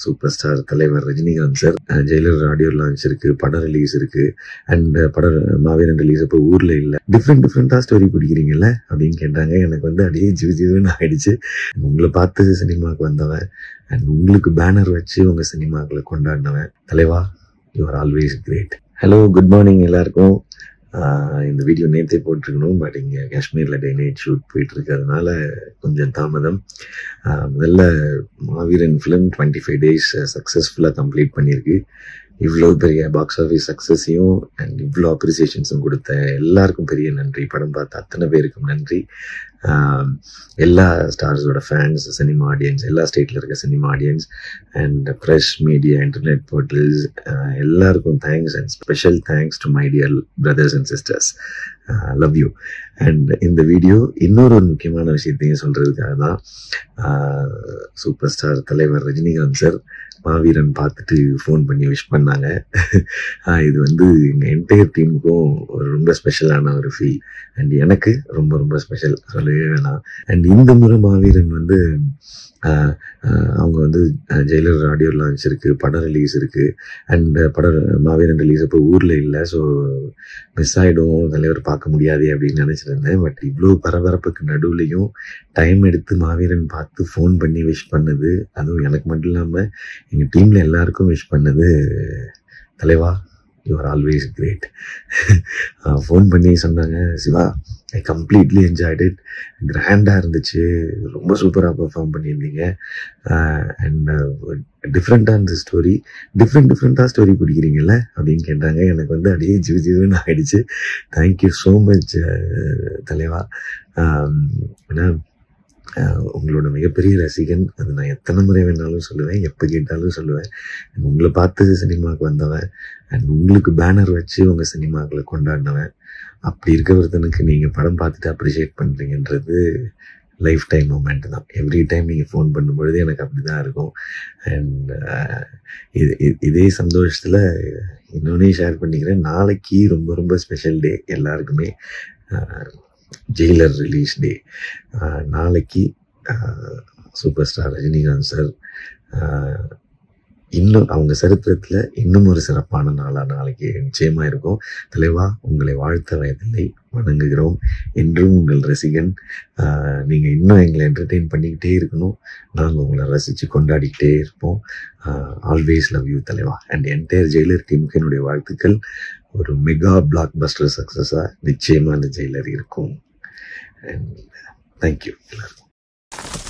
super star தலைவர் Rajinikanth sir Jailer audio launch இருக்கு படம் ரிலீஸ் இருக்கு அண்ட் படம் மாவீரன் ரிலீஸ் அப்போ ஊர்ல இல்ல டிஃப்ரெண்ட் டிஃப்ரெண்டா ஸ்டோரி பிடிக்கிறீங்கல்ல அப்படின்னு கேட்டாங்க எனக்கு வந்து அப்படியே ஜிவு ஜிவுன்னு ஆயிடுச்சு உங்களை பார்த்து சினிமாவுக்கு வந்தவன் அண்ட் உங்களுக்கு பேனர் வச்சு உங்க சினிமாக்களை கொண்டாடினவன் தலைவா you are always great hello good morning எல்லாருக்கும் ஆஹ் இந்த வீடியோ நேற்றே போட்டிருக்கணும் பட் இங்கே காஷ்மீரில் டே நைட் ஷூட் போயிட்டு இருக்கிறதுனால கொஞ்சம் தாமதம் ஆஹ் முதல்ல Maaveeran film twenty five days சக்ஸஸ்ஃபுல்லாக கம்ப்ளீட் பண்ணியிருக்கு இவ்வளோ பெரிய பாக்ஸ் ஆஃபீஸ் சக்ஸஸையும் அண்ட் இவ்வளோ அப்ரிசியேஷன்ஸும் கொடுத்த எல்லாருக்கும் பெரிய நன்றி படம் பார்த்த அத்தனை பேருக்கும் நன்றி ஆஹ் எல்லா ஸ்டார்ஸோட ஃபேன்ஸ் சினிமா ஆடியன்ஸ் எல்லா ஸ்டேட்டில் இருக்க cinema audience and press media internet portals எல்லாருக்கும் thanks and special thanks to my dear brothers and sisters love you and இந்த வீடியோ இன்னொரு ஒரு முக்கியமான விஷயத்தையும் சொல்றதுக்காக தான் சூப்பர் ஸ்டார் தலைவர் ரஜினிகாந்த் சார் மாவீரன் பார்த்துட்டு ஃபோன் பண்ணி விஷ் பண்ணாங்க ஆஹ் இது வந்து எங்கள் என்டையர் டீமுக்கும் ஒரு ரொம்ப ஸ்பெஷலான ஒரு ஃபீல் அண்ட் எனக்கு ரொம்ப ரொம்ப ஸ்பெஷல் சொல்லவே வேணாம் அண்ட் இந்த முறை மாவீரன் வந்து ஆஹ் ஆஹ் அவங்க வந்து ஜெயிலர் ஆடியோ லான்ச் இருக்கு படம் ரிலீஸ் இருக்கு அண்ட் படம் மாவீரன் ரிலீஸ் அப்போ ஊர்ல இல்லை ஸோ மிஸ் ஆயிடும் தலைவர் பார்க்க முடியாது அப்படின்னு நினைச்சிருந்தேன் பட் இவ்வளோ பரபரப்புக்கு நடுவுலையும் டைம் எடுத்து மாவீரன் பார்த்து ஃபோன் பண்ணி விஷ் பண்ணது அதுவும் எனக்கு மட்டும் இல்லாமல் எங்கள் டீம்ல எல்லாருக்கும் விஷ் பண்ணது தலைவா you are always great phone பண்ணி சொன்னாங்க Siva I completely enjoyed it கிராண்டாக இருந்துச்சு ரொம்ப சூப்பராக பெர்ஃபார்ம் பண்ணியிருந்தீங்க அண்ட் டிஃப்ரெண்ட்டாக இருந்த ஸ்டோரி டிஃப்ரெண்ட் டிஃப்ரெண்ட்டாக ஸ்டோரி பிடிக்கிறீங்கல்ல அப்படின்னு கேட்டாங்க எனக்கு வந்து அப்படியே ஜிவு ஜிவுன்னு ஆயிடுச்சு தேங்க்யூ ஸோ மச் தலைவா ஆம், ஏன்னா ஆஹ் உங்களோட மிகப்பெரிய ரசிகன் அது நான் எத்தனை முறை வேணாலும் சொல்லுவேன் எப்போ கேட்டாலும் சொல்லுவேன் உங்களை பார்த்து சினிமாவுக்கு வந்தவன் அண்ட் உங்களுக்கு பேனர் வச்சு உங்கள் சினிமாக்களை கொண்டாடினவன் அப்படி இருக்க ஒருத்தனுக்கு நீங்கள் படம் பார்த்துட்டு அப்ரிஷியேட் பண்ணுறீங்கன்றது லைஃப் டைம் மூமெண்ட் தான் எவ்ரி டைம் நீங்கள் ஃபோன் பண்ணும்பொழுது எனக்கு அப்படி தான் இருக்கும் அண்ட் இது இது- இதே சந்தோஷத்தில் இன்னொன்னே ஷேர் பண்ணிக்கிறேன் நாளைக்கு ரொம்ப ரொம்ப ஸ்பெஷல் டே எல்லாருக்குமே ஜெயிலர் ரிலீஸ் டே நாளைக்கு சூப்பர் ஸ்டார் ரஜினிகாந்த் சார் இன்னும் அவங்க சரித்திரத்தில் இன்னும் ஒரு சிறப்பான நாளாக நாளைக்கு நிச்சயமாக இருக்கும் தலைவா உங்களை வாழ்த்த வயதில்லை வணங்குகிறோம் என்றும் உங்கள் ரசிகன் நீங்கள் இன்னும் எங்களை என்டர்டெயின் பண்ணிக்கிட்டே இருக்கணும் நாங்கள் உங்களை ரசித்து கொண்டாடிக்கிட்டே இருப்போம் ஆல்வேஸ் லவ் யூ தலைவா அண்ட் என்டையர் ஜெயிலர் டீமுக்கு என்னுடைய வாழ்த்துக்கள் ஒரு மெகா பிளாக் பஸ்டர் சக்ஸஸாக நிச்சயமாக அந்த ஜெயிலர் இருக்கும் அண்ட் தேங்க்யூ எல்லாருக்கும்